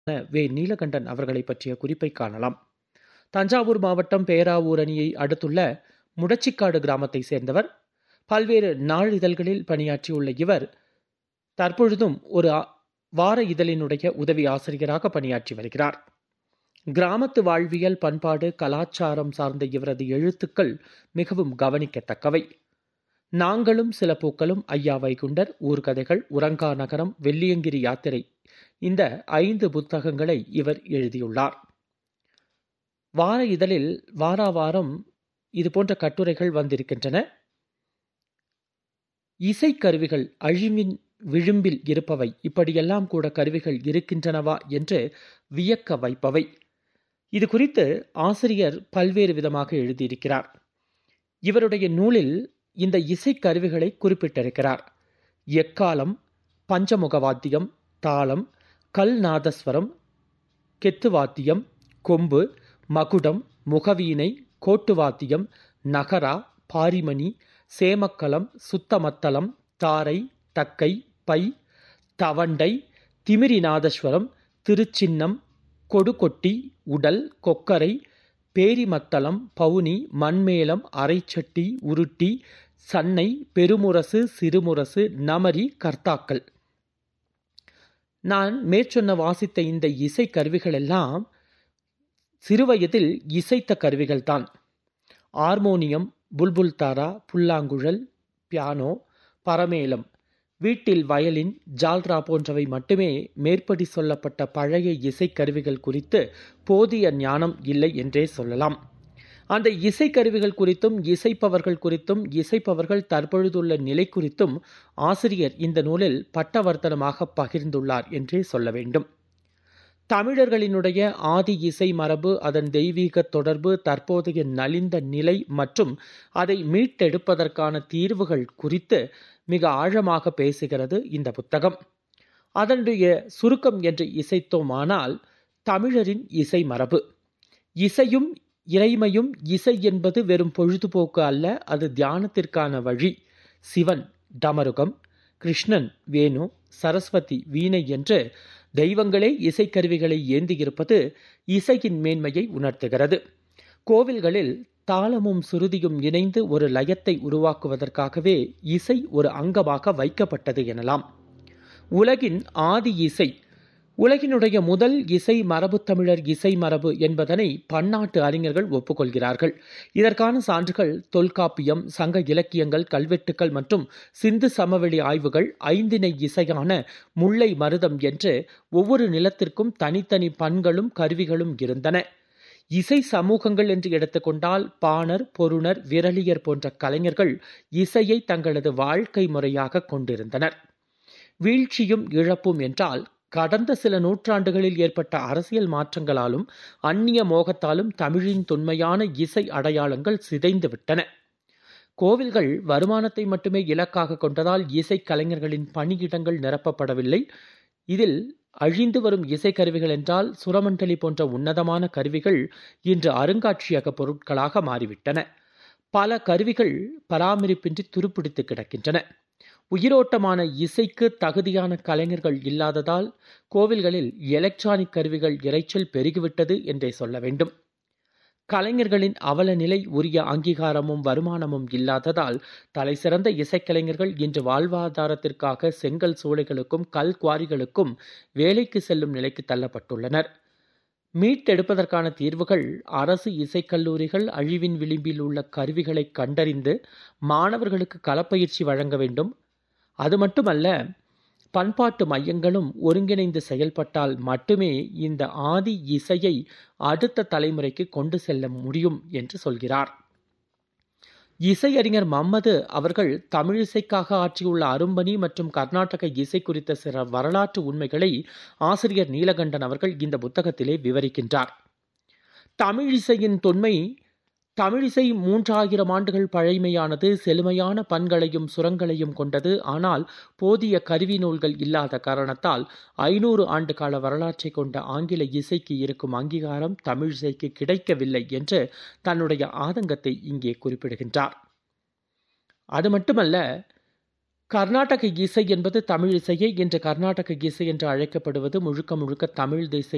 வே நீலகண்டன் அவர்களை பற்றிய குறிப்பை காணலாம் தஞ்சாவூர் மாவட்டம் பேராவூர் அணியை அடுத்துள்ள முடச்சிக்காடு கிராமத்தை சேர்ந்தவர் பல்வேறு நாளிதழ்களில் பணியாற்றியுள்ள இவர் தற்பொழுதும் ஒரு ஆ- வார இதழினுடைய உதவி ஆசிரியராக பணியாற்றி வருகிறார் கிராமத்து வாழ்வியல் பண்பாடு கலாச்சாரம் சார்ந்த இவரது எழுத்துக்கள் மிகவும் கவனிக்கத்தக்கவை நாங்களும் சில பூக்களும் ஐயா வைகுண்டர் ஊர்கதைகள் உறங்கா நகரம் வெள்ளியங்கிரி யாத்திரை இந்த ஐந்து புத்தகங்களை இவர் எழுதியுள்ளார் வார இதழில் வாரா வாரம் இது போன்ற கட்டுரைகள் வந்திருக்கின்றன இசைக்கருவிகள் அழிவின் விளிம்பில் இருப்பவை இப்படியெல்லாம் கூட கருவிகள் இருக்கின்றனவா என்று வியக்க வைப்பவை இது குறித்து ஆசிரியர் பல்வேறு விதமாக எழுதியிருக்கிறார் இவருடைய நூலில் இந்த இசைக்கருவிகளை குறிப்பிட்டிருக்கிறார் எக்காலம் பஞ்சமுகவாத்தியம் தாளம் கல் நாதஸ்வரம் கெத்துவாத்தியம் கொம்பு மகுடம் முகவீணை கோட்டுவாத்தியம் நகரா பாரிமணி சேமக்கலம் சுத்தமத்தளம் தாரை தக்கை பை தவண்டை திமிரிநாதஸ்வரம் திருச்சின்னம் கொடுகொட்டி உடல் கொக்கரை பேரிமத்தளம் பவுனி மண்மேளம் அரைச்சட்டி உருட்டி சன்னை பெருமுரசு சிறுமுரசு நமரி கர்த்தாக்கள் நான் மேற்சொன்ன வாசித்த இந்த இசை கருவிகள் எல்லாம் சிறுவயதில் இசைத்த கருவிகள்தான் ஹார்மோனியம் புல்புல் தாரா புல்லாங்குழல் பியானோ பரமேளம் வீட்டில் வயலின் ஜால்ரா போன்றவை மட்டுமே மேற்படி சொல்லப்பட்ட பழைய இசைக்கருவிகள் குறித்து போதிய ஞானம் இல்லை என்றே சொல்லலாம் அந்த இசைக்கருவிகள் குறித்தும் இசைப்பவர்கள் குறித்தும் இசைப்பவர்கள் தற்பொழுதுள்ள நிலை குறித்தும் ஆசிரியர் இந்த நூலில் பட்டவர்த்தனமாக பகிர்ந்துள்ளார் என்றே சொல்ல வேண்டும் தமிழர்களினுடைய ஆதி இசை மரபு அதன் தெய்வீக தொடர்பு தற்போதைய நலிந்த நிலை மற்றும் அதை மீட்டெடுப்பதற்கான தீர்வுகள் குறித்து மிக ஆழமாக பேசுகிறது இந்த புத்தகம் அதனுடைய சுருக்கம் என்று இசைத்தோமானால் தமிழரின் இசை மரபு இசையும் இறைமையும் இசை என்பது வெறும் பொழுதுபோக்கு அல்ல அது தியானத்திற்கான வழி சிவன் டமருகம் கிருஷ்ணன் வேணு சரஸ்வதி வீணை என்று தெய்வங்களே இசைக்கருவிகளை ஏந்தியிருப்பது இசையின் மேன்மையை உணர்த்துகிறது கோவில்களில் தாளமும் சுருதியும் இணைந்து ஒரு லயத்தை உருவாக்குவதற்காகவே இசை ஒரு அங்கமாக வைக்கப்பட்டது எனலாம் உலகின் ஆதி இசை உலகினுடைய முதல் இசை மரபு தமிழர் இசை மரபு என்பதனை பன்னாட்டு அறிஞர்கள் ஒப்புக்கொள்கிறார்கள் இதற்கான சான்றுகள் தொல்காப்பியம் சங்க இலக்கியங்கள் கல்வெட்டுக்கள் மற்றும் சிந்து சமவெளி ஆய்வுகள் ஐந்திணை இசையான முல்லை மருதம் என்று ஒவ்வொரு நிலத்திற்கும் தனித்தனி பண்களும் கருவிகளும் இருந்தன இசை சமூகங்கள் என்று எடுத்துக்கொண்டால் பாணர் பொருணர் விரலியர் போன்ற கலைஞர்கள் இசையை தங்களது வாழ்க்கை முறையாக கொண்டிருந்தனர் வீழ்ச்சியும் இழப்பும் என்றால் கடந்த சில நூற்றாண்டுகளில் ஏற்பட்ட அரசியல் மாற்றங்களாலும் அந்நிய மோகத்தாலும் தமிழின் தொன்மையான இசை அடையாளங்கள் சிதைந்து விட்டன கோவில்கள் வருமானத்தை மட்டுமே இலக்காக கொண்டதால் இசை கலைஞர்களின் பணியிடங்கள் நிரப்பப்படவில்லை இதில் அழிந்து வரும் இசைக்கருவிகள் என்றால் சுரமண்டலி போன்ற உன்னதமான கருவிகள் இன்று அருங்காட்சியக பொருட்களாக மாறிவிட்டன பல கருவிகள் பராமரிப்பின்றி துருப்பிடித்து கிடக்கின்றன உயிரோட்டமான இசைக்கு தகுதியான கலைஞர்கள் இல்லாததால் கோவில்களில் எலக்ட்ரானிக் கருவிகள் இரைச்சல் பெருகிவிட்டது என்றே சொல்ல வேண்டும் கலைஞர்களின் அவல நிலை உரிய அங்கீகாரமும் வருமானமும் இல்லாததால் தலைசிறந்த இசைக்கலைஞர்கள் இன்று வாழ்வாதாரத்திற்காக செங்கல் சூளைகளுக்கும் கல் குவாரிகளுக்கும் வேலைக்கு செல்லும் நிலைக்கு தள்ளப்பட்டுள்ளனர் மீட்டெடுப்பதற்கான தீர்வுகள் அரசு இசைக்கல்லூரிகள் அழிவின் விளிம்பில் உள்ள கருவிகளை கண்டறிந்து மாணவர்களுக்கு களப்பயிற்சி வழங்க வேண்டும் அது மட்டுமல்ல பண்பாட்டு மையங்களும் ஒருங்கிணைந்து செயல்பட்டால் மட்டுமே இந்த ஆதி இசையை அடுத்த தலைமுறைக்கு கொண்டு செல்ல முடியும் என்று சொல்கிறார் இசையறிஞர் மம்மது அவர்கள் தமிழிசைக்காக ஆற்றியுள்ள அரும்பணி மற்றும் கர்நாடக இசை குறித்த சில வரலாற்று உண்மைகளை ஆசிரியர் நீலகண்டன் அவர்கள் இந்த புத்தகத்திலே விவரிக்கின்றார் தமிழிசையின் தொன்மை தமிழிசை மூன்றாயிரம் ஆண்டுகள் பழைமையானது செழுமையான பண்களையும் சுரங்களையும் கொண்டது ஆனால் போதிய கருவி நூல்கள் இல்லாத காரணத்தால் ஐநூறு ஆண்டு கால வரலாற்றை கொண்ட ஆங்கில இசைக்கு இருக்கும் அங்கீகாரம் தமிழிசைக்கு கிடைக்கவில்லை என்று தன்னுடைய ஆதங்கத்தை இங்கே குறிப்பிடுகின்றார் அது மட்டுமல்ல கர்நாடக இசை என்பது தமிழ் இசையே இன்று கர்நாடக இசை என்று அழைக்கப்படுவது முழுக்க முழுக்க தமிழ் திசை